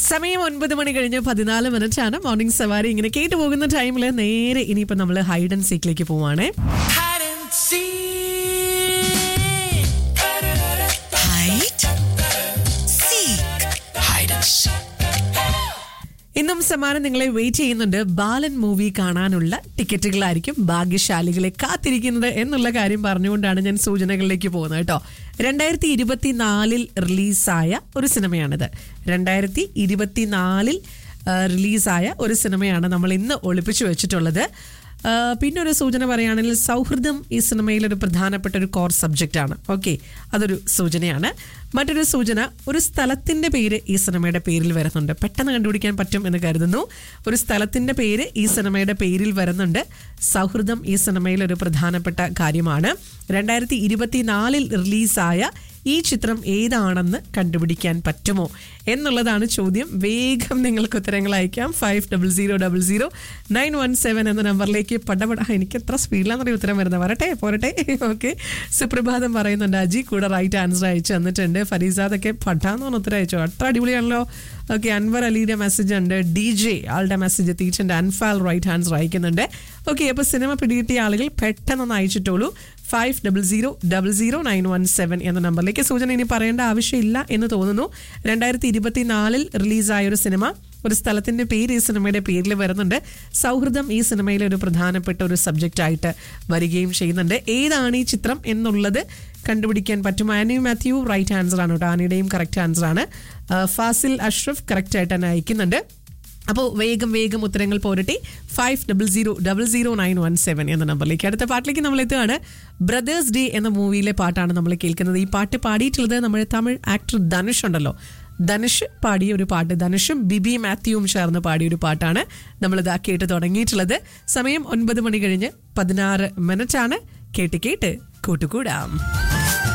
സമയം ഒൻപത് മണി കഴിഞ്ഞ് പതിനാല് മിനിറ്റ് ആണ് മോർണിംഗ് സവാരി ഇങ്ങനെ കേട്ടു പോകുന്ന ടൈമിൽ നേരെ ഇനിയിപ്പോ നമ്മൾ ഹൈഡ് ആൻഡ് സീക്കിലേക്ക് പോവാണേ hide and seek. Hide, seek, Hide and seek. ഇന്നും സമ്മാനം നിങ്ങളെ വെയിറ്റ് ചെയ്യുന്നുണ്ട് ബാലൻ മൂവി കാണാനുള്ള ടിക്കറ്റുകളായിരിക്കും ഭാഗ്യശാലികളെ കാത്തിരിക്കുന്നത് എന്നുള്ള കാര്യം പറഞ്ഞുകൊണ്ടാണ് ഞാൻ സൂചനകളിലേക്ക് പോകുന്നത് കേട്ടോ രണ്ടായിരത്തി ഇരുപത്തിനാലിൽ റിലീസായ ഒരു സിനിമയാണിത് രണ്ടായിരത്തി ഇരുപത്തിനാലിൽ റിലീസായ ഒരു സിനിമയാണ് നമ്മൾ ഇന്ന് ഒളിപ്പിച്ചു വെച്ചിട്ടുള്ളത് ആ, പിന്നെ ഒരു സൂചന പറയുകയാണെങ്കിൽ സൗഹൃദം ഈ സിനിമയിൽ ഒരു പ്രധാനപ്പെട്ട ഒരു കോർ സബ്ജക്റ്റ് ആണ് ഓക്കെ അതൊരു സൂചനയാണ് മറ്റൊരു സൂചന ഒരു സ്ഥലത്തിന്റെ പേര് ഈ സിനിമയുടെ പേരിൽ വരുന്നുണ്ട് പെട്ടെന്ന് കണ്ടുപിടിക്കാൻ പറ്റും എന്ന് കരുതുന്നു ഒരു സ്ഥലത്തിന്റെ പേര് ഈ സിനിമയുടെ പേരിൽ വരുന്നുണ്ട് സൗഹൃദം ഈ സിനിമയിൽ ഒരു പ്രധാനപ്പെട്ട കാര്യമാണ് രണ്ടായിരത്തി ഇരുപത്തിനാലിൽ റിലീസായ ഈ ചിത്രം ഏതാണെന്ന് കണ്ടുപിടിക്കാൻ പറ്റുമോ എന്നുള്ളതാണ് ചോദ്യം വേഗം നിങ്ങൾക്ക് ഉത്തരങ്ങൾ അയക്കാം five double zero double zero nine one seven എന്ന നമ്പറിലേക്ക് പടപട എനിക്ക് എത്ര സ്പീഡിലാണെന്നറിയ ഉത്തരം വരുന്നത് വരട്ടെ പോരട്ടെ ഓക്കെ സുപ്രഭാതം പറയുന്നുണ്ട് അജി കൂടെ റൈറ്റ് ആൻസർ അയച്ചു തന്നിട്ടുണ്ട് ഫരീസാദൊക്കെ പഠാന്ന് പറഞ്ഞ ഉത്തരം അയച്ചു അത്ര അടിപൊളിയാണല്ലോ ഓക്കെ അൻവർ അലിയുടെ മെസ്സേജ് ഉണ്ട് ഡി ജെ ആളുടെ മെസ്സേജ് എത്തിയിട്ടുണ്ട് അൻഫാൽ റൈറ്റ് ആൻസർ അയക്കുന്നുണ്ട് ഓക്കെ അപ്പോൾ സിനിമ പിടികിട്ടിയ ആളുകൾ പെട്ടെന്ന് അയച്ചിട്ടുള്ളൂ five double zero double zero nine one seven എന്ന നമ്പറിലേക്ക് സൂചന ഇനി പറയേണ്ട ആവശ്യമില്ല എന്ന് തോന്നുന്നു രണ്ടായിരത്തി ഇരുപത്തിനാലിൽ റിലീസായ ഒരു സിനിമ ഒരു സ്ഥലത്തിന്റെ പേര് ഈ സിനിമയുടെ പേരിൽ വരുന്നുണ്ട് സൗഹൃദം ഈ സിനിമയിലെ ഒരു പ്രധാനപ്പെട്ട ഒരു സബ്ജക്റ്റ് ആയിട്ട് വരികയും ചെയ്യുന്നുണ്ട് ഏതാണ് ഈ ചിത്രം എന്നുള്ളത് കണ്ടുപിടിക്കാൻ പറ്റും ആനി മാത്യു റൈറ്റ് ആൻസർ ആണ് കേട്ടോ ആനിയുടെയും കറക്റ്റ് ആൻസർ ആണ് ആ, ഫാസിൽ അഷ്റഫ് കറക്റ്റ് ആയിട്ട് തന്നെ അയക്കുന്നുണ്ട് അപ്പോൾ വേഗം വേഗം ഉത്തരങ്ങൾ പോരട്ടെ five double zero double zero nine one seven എന്ന നമ്പറിലേക്ക് അടുത്ത പാട്ടിലേക്ക് നമ്മൾ എത്തുകയാണ് ബ്രദേഴ്സ് ഡേ എന്ന മൂവിയിലെ പാട്ടാണ് നമ്മൾ കേൾക്കുന്നത് ഈ പാട്ട് പാടിയിട്ടുള്ളത് നമ്മുടെ തമിഴ് ആക്ടർ ധനുഷ് ഉണ്ടല്ലോ ധനുഷ് പാടിയ ഒരു പാട്ട് ധനുഷും ബിബി മാത്യുവും ചേർന്ന് പാടിയ ഒരു പാട്ടാണ് നമ്മളിത് കേട്ട് തുടങ്ങിയിട്ടുള്ളത് സമയം ഒൻപത് മണി കഴിഞ്ഞ് പതിനാറ് മിനിറ്റ് ആണ് കേട്ട് കേട്ട് കൂട്ടുകൂടാം